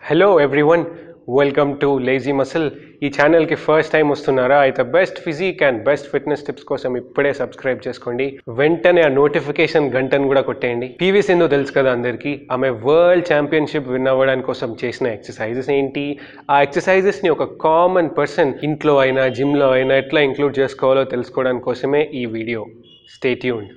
hello everyone welcome to lazy muscle ఈ ఛానల్కి first time వస్తున్నారా అయితే best physique and best fitness tips కోసం ఇప్పుడే సబ్స్క్రైబ్ చేసుకోండి వెంటనే ఆ నోటిఫికేషన్ గంటను కూడా కొట్టేయండి పీవీ సింధు తెలుసు కదా అందరికీ ఆమె వరల్డ్ ఛాంపియన్షిప్ విన్ అవ్వడానికి కోసం చేసిన ఎక్సర్సైజెస్ ఏంటి ఆ ఎక్సర్సైజెస్ని ఒక కామన్ పర్సన్ ఇంట్లో అయినా జిమ్లో అయినా ఎట్లా ఇంక్లూడ్ చేసుకోవాలో తెలుసుకోవడానికి కోసమే ఈ వీడియో స్టే ట్యూన్డ్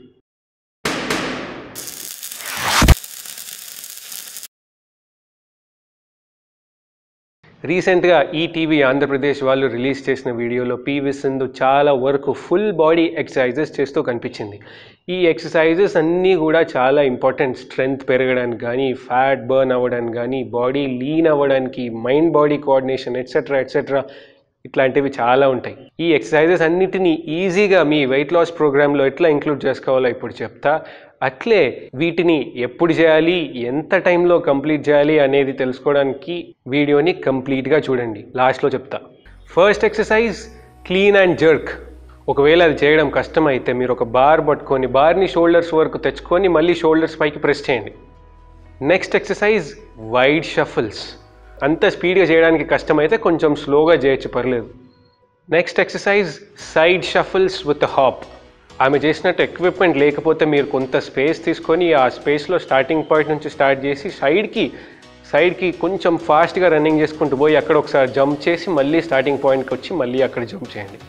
రీసెంట్గా ఈ టీవీ ఆంధ్రప్రదేశ్ వాళ్ళు రిలీజ్ చేసిన వీడియోలో పీవీ సింధు చాలా వరకు ఫుల్ బాడీ ఎక్సర్సైజెస్ చేస్తూ కనిపించింది ఈ ఎక్సర్సైజెస్ అన్నీ కూడా చాలా ఇంపార్టెంట్ స్ట్రెంగ్త్ పెరగడానికి కానీ ఫ్యాట్ బర్న్ అవ్వడానికి కానీ బాడీ లీన్ అవ్వడానికి mind body coordination etcetera etcetera ఇట్లాంటివి చాలా ఉంటాయి ఈ ఎక్సర్సైజెస్ అన్నిటినీ ఈజీగా మీ వెయిట్ లాస్ ప్రోగ్రాంలో ఎట్లా ఇంక్లూడ్ చేసుకోవాలో ఇప్పుడు చెప్తా అట్లే వీటిని ఎప్పుడు చేయాలి ఎంత టైంలో కంప్లీట్ చేయాలి అనేది తెలుసుకోవడానికి వీడియోని కంప్లీట్గా చూడండి లాస్ట్లో చెప్తా first exercise clean and jerk ఒకవేళ అది చేయడం కష్టమైతే మీరు ఒక బార్ పట్టుకొని బార్ని షోల్డర్స్ వరకు తెచ్చుకొని మళ్ళీ షోల్డర్స్ పైకి ప్రెస్ చేయండి నెక్స్ట్ ఎక్సర్సైజ్ వైడ్ షఫల్స్ అంత స్పీడ్గా చేయడానికి కష్టమైతే కొంచెం స్లోగా చేయొచ్చు పర్లేదు next exercise side shuffles with hop ఆమె చేసినట్టు ఎక్విప్మెంట్ లేకపోతే మీరు కొంత స్పేస్ తీసుకొని ఆ స్పేస్లో స్టార్టింగ్ పాయింట్ నుంచి స్టార్ట్ చేసి సైడ్కి సైడ్కి కొంచెం ఫాస్ట్గా రన్నింగ్ చేసుకుంటూ పోయి అక్కడ ఒకసారి జంప్ చేసి మళ్ళీ స్టార్టింగ్ పాయింట్కి వచ్చి మళ్ళీ అక్కడ జంప్ చేయండి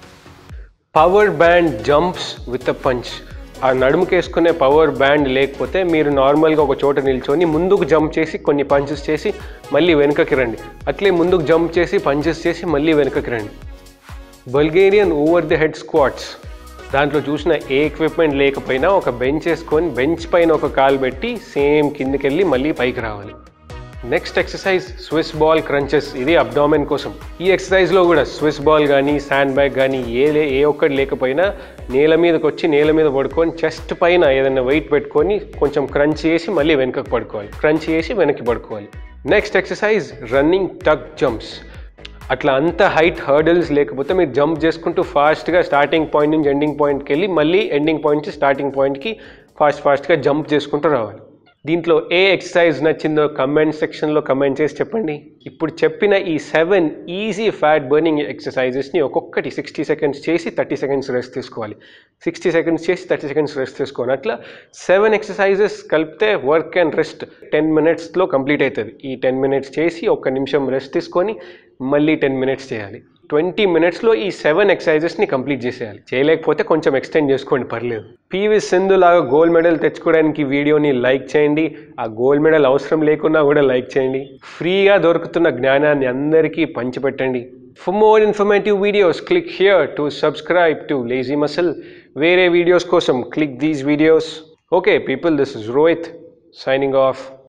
power band jumps with a punch ఆ నడుముకి వేసుకునే పవర్ బ్యాండ్ లేకపోతే మీరు నార్మల్గా ఒక చోట నిల్చొని ముందుకు జంప్ చేసి కొన్ని పంచెస్ చేసి మళ్ళీ వెనుకకి రండి అట్లే ముందుకు జంప్ చేసి పంచెస్ చేసి మళ్ళీ వెనుకకి రండి Bulgarian over the head squats దాంట్లో చూసిన ఏ ఎక్విప్మెంట్ లేకపోయినా ఒక బెంచ్ వేసుకొని బెంచ్ పైన ఒక కాలు పెట్టి సేమ్ కిందికి వెళ్ళి మళ్ళీ పైకి రావాలి next exercise Swiss ball crunches ఇది అబ్డామెన్ కోసం ఈ ఎక్సర్సైజ్లో కూడా స్విస్ బాల్ కానీ శాండ్ బ్యాగ్ కానీ ఏ లే ఏ ఒక్కటి లేకపోయినా నేల మీదకి వచ్చి నేల మీద పడుకొని చెస్ట్ పైన ఏదైనా వెయిట్ పెట్టుకొని కొంచెం క్రంచ్ చేసి మళ్ళీ వెనుకకు పడుకోవాలి క్రంచ్ చేసి వెనక్కి పడుకోవాలి next exercise running tuck jumps అట్లా అంత హైట్ హర్డల్స్ లేకపోతే మీరు జంప్ చేసుకుంటూ ఫాస్ట్గా స్టార్టింగ్ పాయింట్ నుంచి ఎండింగ్ పాయింట్కి వెళ్ళి మళ్ళీ ఎండింగ్ పాయింట్ నుంచి స్టార్టింగ్ పాయింట్కి ఫాస్ట్ ఫాస్ట్గా జంప్ చేసుకుంటూ రావాలి దీంట్లో ఏ ఎక్సర్సైజ్ నచ్చిందో కమెంట్ సెక్షన్లో కమెంట్ చేసి చెప్పండి ఇప్పుడు చెప్పిన ఈ సెవెన్ ఈజీ ఫ్యాట్ బర్నింగ్ ఎక్సర్సైజెస్ని ఒక్కొక్కటి సిక్స్టీ సెకండ్స్ చేసి థర్టీ సెకండ్స్ రెస్ట్ తీసుకోవాలి సిక్స్టీ సెకండ్స్ చేసి థర్టీ సెకండ్స్ రెస్ట్ తీసుకోవాలి అట్లా సెవెన్ ఎక్సర్సైజెస్ కలిపితే వర్క్ అండ్ రెస్ట్ టెన్ మినిట్స్లో కంప్లీట్ అవుతుంది ఈ టెన్ మినిట్స్ చేసి ఒక్క నిమిషం రెస్ట్ తీసుకొని మళ్ళీ టెన్ మినిట్స్ చేయాలి ట్వంటీ మినిట్స్లో ఈ సెవెన్ ఎక్సర్సైజెస్ని కంప్లీట్ చేసేయాలి చేయలేకపోతే కొంచెం ఎక్స్టెండ్ చేసుకోండి పర్లేదు పీవీ సింధు లాగా గోల్డ్ మెడల్ తెచ్చుకోవడానికి వీడియోని లైక్ చేయండి ఆ గోల్డ్ మెడల్ అవసరం లేకున్నా కూడా లైక్ చేయండి ఫ్రీగా దొరుకుతున్న జ్ఞానాన్ని అందరికీ పంచిపెట్టండి for more informative videos click here to subscribe to lazy muscle వేరే వీడియోస్ కోసం click these videos okay people this is Rohit signing of